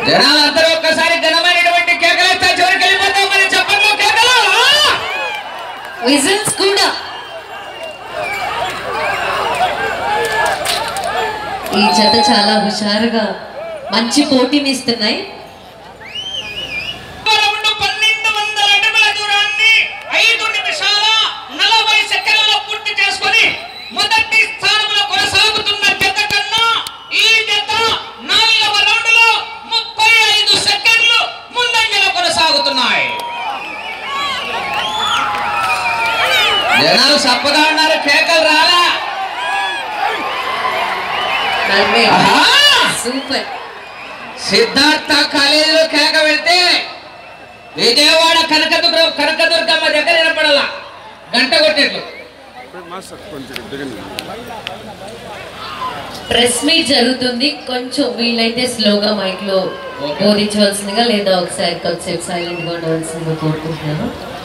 జనాలందరూ ఒక్కసారి ఘనమైనటువంటి కేకలేస్తే చివరికి వెళ్ళిపోతాం మరి చెప్పండి కేకలు ఆ! విజిల్స్ కూడా ఈ జత చాలా హుషారుగా మంచి పోటీని ఇస్తున్నాయి రౌండ్ పన్నెండు వందల అడుగుల దూరాన్ని ఐదు నిమిషాల నలభై సెకండ్లలో పూర్తి చేసుకొని మొదటి స్థానంలో కొనసాగుతున్న జత కన్నా ఈ జత నాలుగవ రౌండ్లో ముప్పై ఐదు సెకండ్లు ముందంజలో కొనసాగుతున్నాయి జనాలు సప్పగా ఉన్నారు కేకలు రాలా నలభై ఆహా! సూపర్ సిద్ధార్థ కాలేజీలో కేక వెళ్తే విజయవాడ కనకదుర్గ కనకదుర్గమ్మ దగ్గర వినపడాల గంట కొట్టేట్లు మాస్టర్ కొంచెం దిగండి ప్రెస్ మీట్ జరుగుతుంది కొంచెం వీలైతే స్లోగా మైక్ లో Okay. బోధించవలసిందిగా లేదా ఒకసారి కొద్దిసేపు సైలెంట్ గా ఉండవలసిందిగా కోరుకుంటున్నాను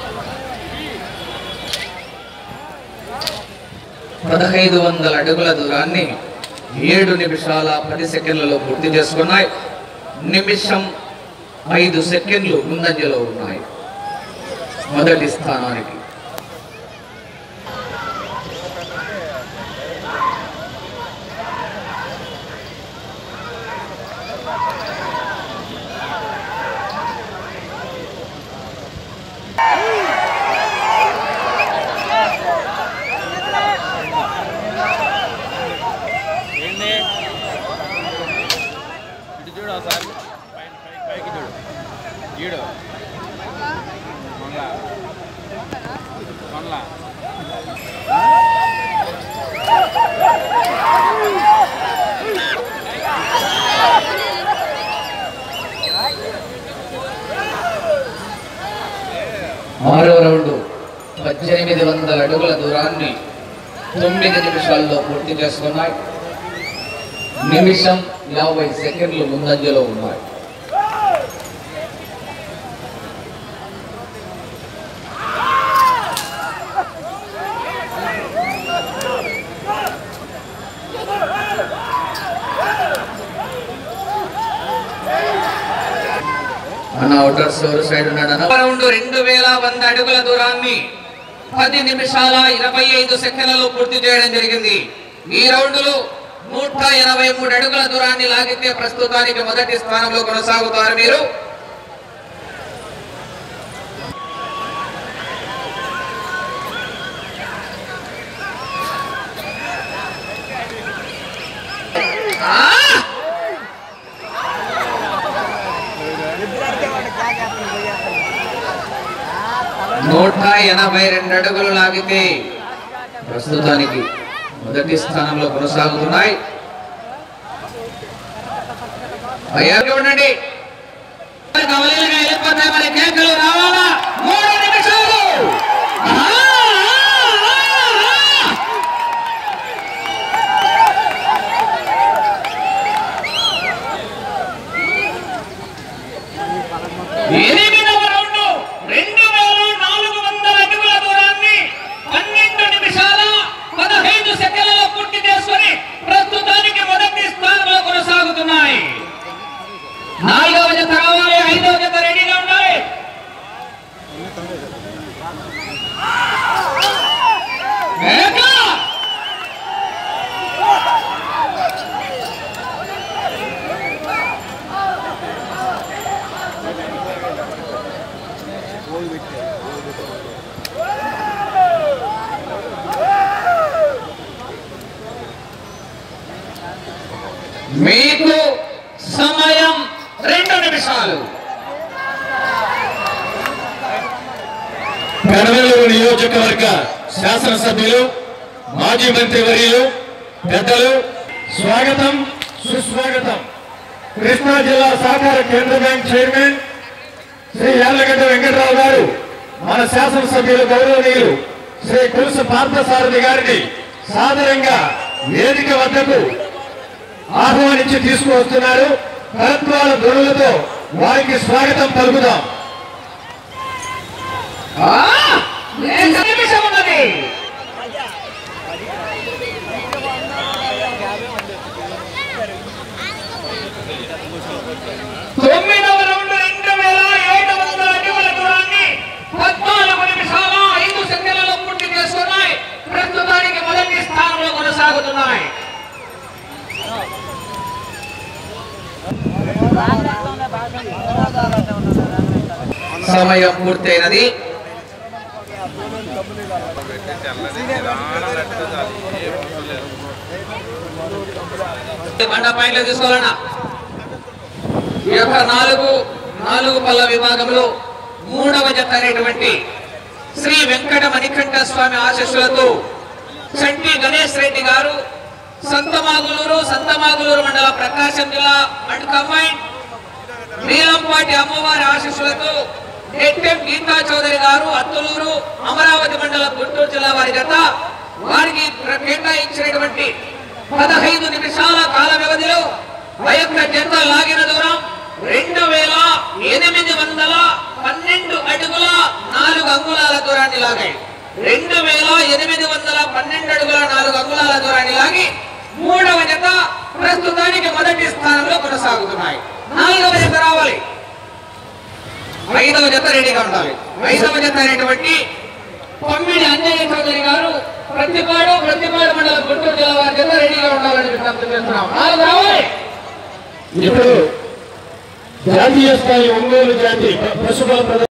పదహైదు వందల అడుగుల దూరాన్ని ఏడు నిమిషాల పది సెకండ్లలో పూర్తి చేసుకున్నాయి నిమిషం ఐదు సెకండ్లు ముందంజలో ఉన్నాయి మొదటి స్థానానికి ఏంది ఇటు చూడు ఒకసారి పైన పైకి పైకి చూడు ఈడు మొన్న మొన్న ఆరో రౌండ్ పద్దెనిమిది వందల అడుగుల దూరాన్ని తొమ్మిది నిమిషాల్లో పూర్తి చేసుకున్నాయి నిమిషం యాభై సెకండ్లు ముందంజలో ఉన్నాయి అన్న అవుటర్స్ ఎవరు సైడ్ ఉన్నాడు అన్న రౌండ్ రెండు వేల వంద అడుగుల దూరాన్ని పది నిమిషాల ఇరవై ఐదు సెకండ్లలో పూర్తి చేయడం జరిగింది ఈ రౌండ్లో నూట ఎనభై మూడు అడుగుల దూరాన్ని లాగితే ప్రస్తుతానికి మొదటి స్థానంలో కొనసాగుతారు మీరు ఆ! నూట ఎనభై రెండు అడుగులు లాగితే ప్రస్తుతానికి మొదటి స్థానంలో కొనసాగుతున్నాయి అయ్యారు ఉండండి కవలీలుగా వెళ్ళిపోతే మన కేకలు రావాలా మూడు నిమిషాలు ఆ! ఆ! ఆ! ఎనిమిదవ రౌండ్ రెండు వేల నాలుగు వందల అడుగుల దూరాన్ని పన్నెండు నిమిషాల పదహైదు సెకండ్లలో పూర్తి చేసుకొని ప్రస్తుతానికి మొదటి స్థానంలో కొనసాగుతున్నాయి నాలుగవ జత రావాలి ఐదవ జత రెడీగా ఉండాలి వేగ! మీకు సమయం రెండు నిమిషాలు పెనవెల్లూరు నియోజకవర్గ శాసనసభ్యులు మాజీ మంత్రి వర్యులు పెద్దలు స్వాగతం సుస్వాగతం కృష్ణా జిల్లా సహకార కేంద్ర బ్యాంక్ చైర్మన్ శ్రీ యార్లగడ్డ వెంకటరావు గారు మన శాసనసభ్యులు గౌరవనీయులు శ్రీ కులుసు పార్థసారథి గారిని సాదరంగా వేదిక వద్దకు ఆహ్వానించి తీసుకువస్తున్నారు కరత్వాల ధ్వనులతో వారికి స్వాగతం పలుకుదాం ఆ! ఒక నిమిషం ఉన్నది తొమ్మిది సమయం పూర్తయినది బండ పాయింట్లు తీసుకోవాలన్నా ఈ యొక్క నాలుగు నాలుగు పల్ల విభాగంలో మూడవ జత అనేటువంటి శ్రీ వెంకట మణికంఠ స్వామి ఆశీస్సులతో చంటి గణేష్ రెడ్డి గారు సంతమాగులూరు సంతమాగులూరు మండల ప్రకాశం జిల్లా అండ్ కంబైన్ నీలంపాటి అమ్మవారి ఆశీస్సులతో ఎట్టెం గీతా చౌదరి గారు అత్తులూరు అమరావతి మండలం గుంటూరు జిల్లా వారి జత వారికి ప్ర- కేటాయించినటువంటి పదహైదు నిమిషాల కాల వ్యవధిలో ఆ యొక్క జత లాగిన దూరం రెండు వేల ఎనిమిది వందల పన్నెండు అడుగుల నాలుగు అంగుళాల దూరాన్ని లాగాయి రెండు వేల ఎనిమిది వందల పన్నెండు అడుగుల నాలుగు అంగుళాల దూరాన్ని లాగి మూడవ జత ప్రస్తుతానికి మొదటి స్థానంలో కొనసాగుతున్నాయి నాలుగవ జత రావాలి ఐదవ జత రెడీగా ఉండాలి ఐదవ జత అనేటువంటి పమ్మిడి అంజయ్య చౌదరి గారు ప్రతిపాడు ప్రతిపాడు మండలం గుంటూరు జిల్లా వారి జత రెడీగా ఉండాలని విజ్ఞప్తి చేస్తున్నాం నాలుగు రావాలి ఇప్పుడు జాతీయ స్థాయి ఒంగోలు జాతి పశుబల ప్రదర్శన